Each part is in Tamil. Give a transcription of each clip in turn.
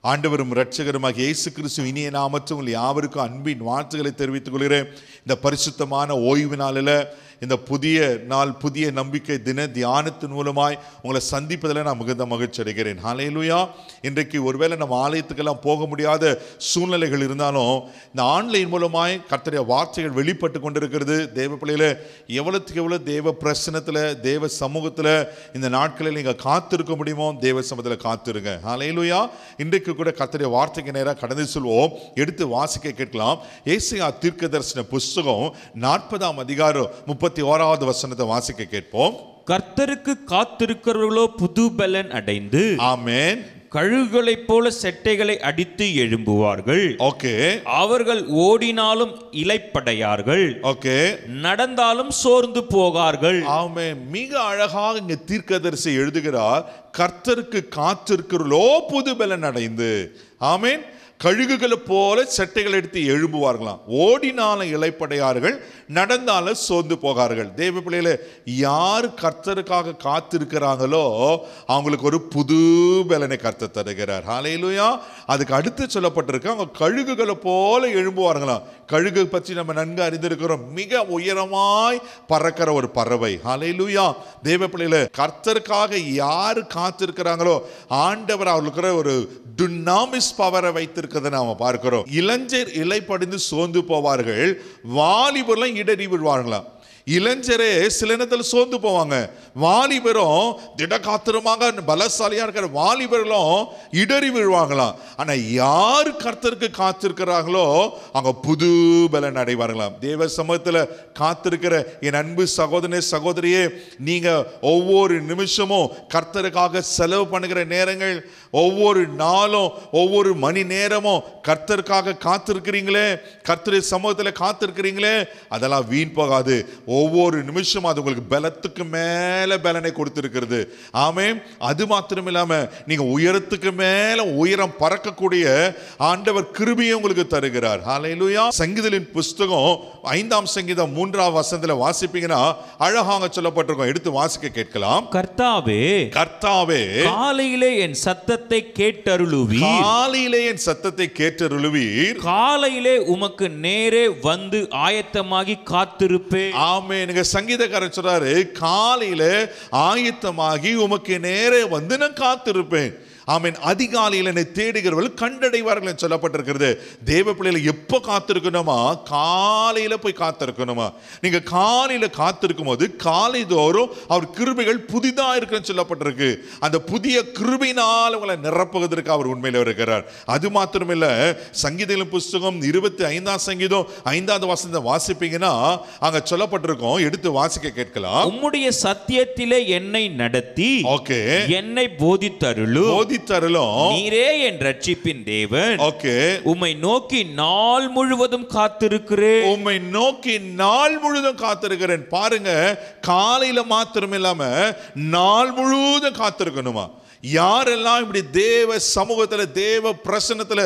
ஆண்டவரும் இரட்சகருமாக இயேசு கிறிஸ்து இனிய நாமத்தில் உங்கள் யாவருக்கும் அன்பின் வாழ்த்துக்களை தெரிவித்துக் கொள்கிறேன் இந்த பரிசுத்தமான ஓய்வு நாளில் இந்த புதிய நாள் புதிய நம்பிக்கை தின தியானத்தின் மூலமாய் உங்களை சந்திப்பதில் நான் மிகுந்த மகிழ்ச்சி அடைகிறேன் ஹalleluya இன்றைக்கு ஒருவேளை நம்ம ஆலயத்துக்கெல்லாம் போக முடியாத சூழ்நிலைகள் இருந்தாலும் இந்த ஆன்லைன் மூலமாய் கர்த்தருடைய வார்த்தைகள் வெளிப்பட்டு கொண்டிருக்கிறது தேவ பிள்ளையில எவ்வளவுக்கு எவ்வளோ தேவ பிரசனத்தில் தேவ சமூகத்தில் இந்த நாட்களில் நீங்கள் காத்திருக்க முடியுமோ தேவ சமூகத்தில் காத்திருங்க ஹalleluya இன்றைக்கு கூட கர்த்தருடைய வார்த்தைக்கு நேராக கடந்து செல்வோம் எடுத்து வாசிக்க கேட்கலாம் ஏசியா தீர்க்க தரிசன புஸ்தகம் நாற்பதாம் அதிகாரம் முப்பத்தி ஓராவது வசனத்தை வாசிக்க கேட்போம் கர்த்தருக்கு காத்திருக்கிறவர்களோ புது பலன் அடைந்து ஆமென் கழுகுகளைப் போல செட்டைகளை அடித்து எழும்புவார்கள் ஓகே அவர்கள் ஓடினாலும் இலைப்படையார்கள் ஓகே நடந்தாலும் சோர்ந்து போகார்கள் ஆமென் மிக அழகாக இங்க தீர்க்கதரிசி எழுதுகிறார் கர்த்தருக்கு காத்திருக்கிறோ புது பலன் அடைந்து ஆமென் கழுகுகளை போல சட்டைகள் எடுத்து எழும்புவார்களாம் ஓடினாலும் இலைப்படையார்கள் நடந்தாலும் சோர்ந்து போகார்கள் தேவ பிள்ளையில யார் கர்த்தருக்காக காத்திருக்கிறாங்களோ அவங்களுக்கு ஒரு புது பலனை கர்த்தர் தருகிறார் ஹalleluya அதுக்கு அடுத்து சொல்லப்பட்டிருக்கு அவங்க கழுகுகளை போல எழும்புவார்களாம் கழுகு பற்றி நம்ம நன்கு அறிந்திருக்கிறோம் மிக உயரமாய் பறக்கிற ஒரு பறவை ஹalleluya தேவ பிள்ளையில கர்த்தருக்காக யார் காத்திருக்கிறாங்களோ ஆண்டவர் அவர்களுக்கு ஒரு டுனாமிஸ் பவரை வைத்திருக்கிறதை நாம பார்க்கிறோம் இளைஞர் இலை படிந்து சோர்ந்து போவார்கள் வாலிபர்லாம் இடறி விழுவார்களாம் இளைஞரே சில நேரத்தில் சோர்ந்து போவாங்க வாலிபரும் திடகாத்திரமாக பலசாலியா இருக்கிற வாலிபர்களும் இடறி விழுவாங்களாம் ஆனா யார் கர்த்தருக்கு காத்திருக்கிறார்களோ அங்க புது பலன் அடைவார்களாம் தேவ சமூகத்துல காத்திருக்கிற என் அன்பு சகோதரனே சகோதரியே நீங்க ஒவ்வொரு நிமிஷமும் கர்த்தருக்காக செலவு பண்ணுகிற நேரங்கள் ஒவ்வொரு நாளும் ஒவ்வொரு மணி நேரமும் கர்த்தருக்காக காத்திருக்கிறீங்களே கர்த்தருடைய சமூகத்தில் காத்திருக்கிறீங்களே அதெல்லாம் வீண் போகாது ஒவ்வொரு நிமிஷமும் அது உங்களுக்கு பலத்துக்கு மேல பலனை கொடுத்திருக்கிறது ஆமே அது மாத்திரம் இல்லாம நீங்க உயரத்துக்கு மேல உயரம் பறக்கக்கூடிய ஆண்டவர் கிருபியை உங்களுக்கு தருகிறார் ஹalleluya சங்கீதலின் புஸ்தகம் ஐந்தாம் சங்கீதம் மூன்றாம் வசனத்துல வாசிப்பீங்கன்னா அழகாக சொல்லப்பட்டிருக்கும் எடுத்து வாசிக்க கேட்கலாம் கர்த்தாவே கர்த்தாவே காலையிலே என் சத்தத்தை கேட்டருளுவி காலையிலே என் சத்தத்தை கேட்டருளுவீர் காலையிலே உமக்கு நேரே வந்து ஆயத்தமாகி காத்திருப்பேன் ஆமே நீங்க சங்கீதக்காரர் சொல்றாரு காலையில ஆயத்தமாகி உமக்கு நேரே வந்து நான் காத்திருப்பேன் ஆமீன் அதிகாலையில் என்னை தேடுகிறவர்கள் கண்டடைவார்கள் என்று சொல்லப்பட்டிருக்கிறது தேவ பிள்ளைகளை எப்போ காத்திருக்கணுமா காலையில போய் காத்திருக்கணுமா நீங்க காலையில காத்திருக்கும் போது காலை தோறும் அவர் கிருபைகள் புதிதா இருக்குன்னு சொல்லப்பட்டிருக்கு அந்த புதிய கிருபையினால் உங்களை நிரப்புவதற்கு அவர் உண்மையில இருக்கிறார் அது மாத்திரமில்ல சங்கீதம் புஸ்தகம் இருபத்தி ஐந்தாம் சங்கீதம் ஐந்தாவது வசனத்தை வாசிப்பீங்கன்னா அங்க சொல்லப்பட்டிருக்கோம் எடுத்து வாசிக்க கேட்கலாம் உம்முடைய சத்தியத்திலே என்னை நடத்தி ஓகே என்னை போதித்தருளு போதித்தருளும் நீரே என் ரட்சிப்பின் தேவன் ஓகே உம்மை நோக்கி நாள் முழுவதும் காத்திருக்கிறேன் உம்மை நோக்கி நாள் முழுதும் காத்திருக்கிறேன் பாருங்க காலையில மாத்திரம் இல்லாம நாள் முழுவதும் காத்திருக்கணுமா யாரெல்லாம் இப்படி தேவ சமூகத்துல தேவ பிரசன்னத்துல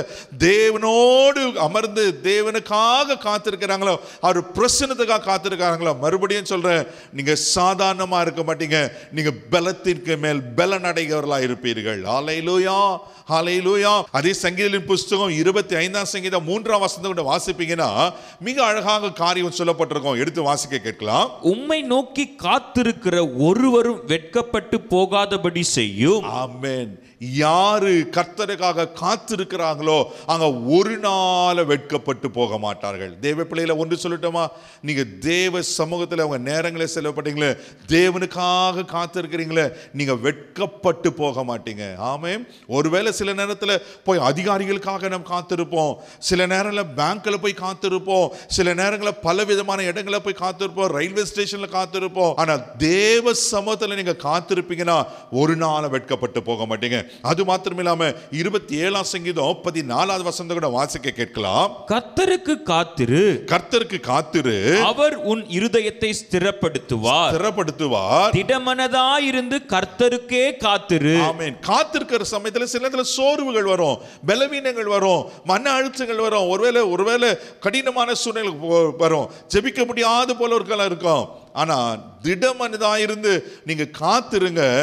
தேவனோடு அமர்ந்து தேவனுக்காக காத்திருக்கிறாங்களோ அவர் பிரசன்னத்துக்காக காத்திருக்காங்களோ மறுபடியும் சொல்றேன் நீங்க சாதாரணமா இருக்க மாட்டீங்க நீங்க பலத்திற்கு மேல் பலன் அடைகிறவர்களா இருப்பீர்கள் ஹalleluya ஹalleluya அதே சங்கீதத்தின் புஸ்தகம் இருபத்தி ஐந்தாம் சங்கீதம் மூன்றாம் வசனத்தை கூட வாசிப்பீங்கன்னா மிக அழகாக காரியம் சொல்லப்பட்டிருக்கும் எடுத்து வாசிக்க கேட்கலாம் உம்மை நோக்கி காத்திருக்கிற ஒருவரும் வெட்கப்பட்டு போகாதபடி செய்யும் ஆமென் யாரு கர்த்தருக்காக காத்திருக்கிறாங்களோ அங்க ஒரு நாள் வெட்கப்பட்டு போக மாட்டார்கள் தேவ பிள்ளையில ஒன்று சொல்லட்டுமா நீங்க தேவ சமூகத்தில் உங்க நேரங்களை செலவு பண்ணீங்களே தேவனுக்காக காத்திருக்கிறீங்களே நீங்க வெட்கப்பட்டு போக மாட்டீங்க ஆமே ஒருவேளை சில நேரத்தில் போய் அதிகாரிகளுக்காக நம்ம காத்திருப்போம் சில நேரங்களில் பேங்க்ல போய் காத்திருப்போம் சில நேரங்களில் பல விதமான இடங்களை போய் காத்திருப்போம் ரயில்வே ஸ்டேஷன்ல காத்திருப்போம் ஆனா தேவ சமூகத்தில் நீங்க காத்திருப்பீங்கன்னா ஒரு நாள் வெட்கப்பட்டு போக மாட்டீங்க அது மாத்திரம் இல்லாம இருபத்தி ஏழாம் சங்கீதம் பதினாலாவது வசந்த கூட வாசிக்க கேட்கலாம் கர்த்தருக்கு காத்திரு கர்த்தருக்கு காத்திரு அவர் உன் இருதயத்தை ஸ்திரப்படுத்துவார் ஸ்திரப்படுத்துவார் திடமனதாயிருந்து கர்த்தருக்கே காத்திரு ஆமென் காத்திருக்கிற சமயத்துல சில நேரத்துல சோர்வுகள் வரும் பலவீனங்கள் வரும் மன அழுத்தங்கள் வரும் ஒருவேளை ஒருவேளை கடினமான சூழ்நிலை வ- வரும் ஜெபிக்க முடியாத போல ஒரு காலம் இருக்கும் ஆனா திடமனதா இருந்து நீங்க காத்திருங்க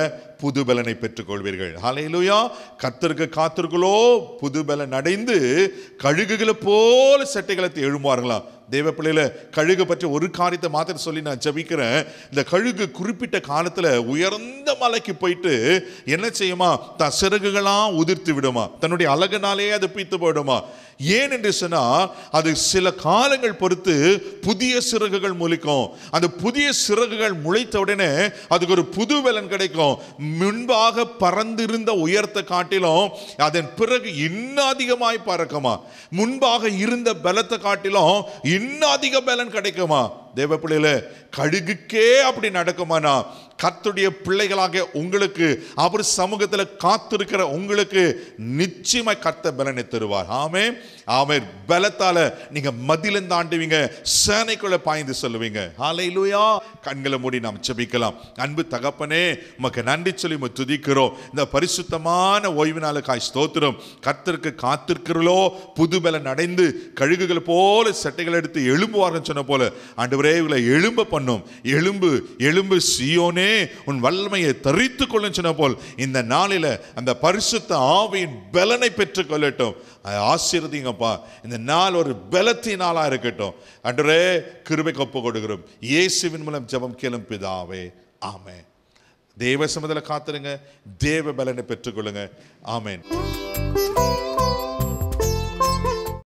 புது பலனை பெற்றுக்கொள்வீர்கள் ஹalleluya கர்த்தருக்கு காத்திருங்களோ புது பலன் அடைந்து கழுகுகளை போல சட்டைகளத்தை எழும்புவார்களாம் தேவ பிள்ளையில கழுகு பற்றி ஒரு காரியத்தை மாத்திரம் சொல்லி நான் ஜெபிக்கிறேன் இந்த கழுகு குறிப்பிட்ட காலத்துல உயர்ந்த மலைக்கு போயிட்டு என்ன செய்யுமா தன் சிறகுகளாம் உதிர்த்து விடுமா தன்னுடைய அழகுனாலே அது பீத்து போயிடுமா ஏன் என்று சொன்னா அது சில காலங்கள் பொறுத்து புதிய சிறகுகள் முளைக்கும் அந்த புதிய சிறகுகள் முளைத்த உடனே அதுக்கு ஒரு புது பலன் கிடைக்கும் முன்பாக பறந்திருந்த உயரத்தை காட்டிலும் அதன் பிறகு இன்னும் அதிகமாய் பறக்குமா முன்பாக இருந்த பலத்தை காட்டிலும் இன்னும் அதிக பலன் கிடைக்குமா தேவ பிள்ளையில கழுகுக்கே அப்படி நடக்குமானா கர்த்தருடைய பிள்ளைகளாக உங்களுக்கு அவர் சமூகத்தில் காத்திருக்கிற உங்களுக்கு நிச்சயமாய் கர்த்த பலனை தருவார் ஆமே ஆமே பலத்தால நீங்க மதிலம் தாண்டுவீங்க சேனைக்குள்ள பாய்ந்து சொல்லுவீங்க ஹalleluya கண்களை மூடி நாம் ஜெபிக்கலாம் அன்பு தகப்பனே உமக்கு நன்றி சொல்லி உம்மை துதிக்கிறோம் இந்த பரிசுத்தமான ஓய்வு நாளுக்காய் ஸ்தோத்திரம் கர்த்தருக்கு காத்திருக்கிறளோ புது பலன் அடைந்து கழுகுகள் போல சட்டைகள் எடுத்து எழும்புவார்கள் சொன்ன போல ஆண்டவரே இவளை எழும்ப பண்ணும் எலும்பு எலும்பு சியோனே உன் வல்லமையை தரித்து கொள்ளும் சொன்ன போல் இந்த நாளில அந்த பரிசுத்த ஆவியின் பலனை பெற்றுக் கொள்ளட்டும் அதை ஆசீர்வதிங்கப்பா இந்த நாள் ஒரு பலத்தின் நாளா இருக்கட்டும் அன்றே கிருபை ஒப்பு கொடுக்கிறோம் இயேசுவின் மூலம் ஜெபம் கேளும் பிதாவே ஆமே தேவ சமதில் காத்துருங்க தேவ பலனை பெற்றுக்கொள்ளுங்க ஆமென்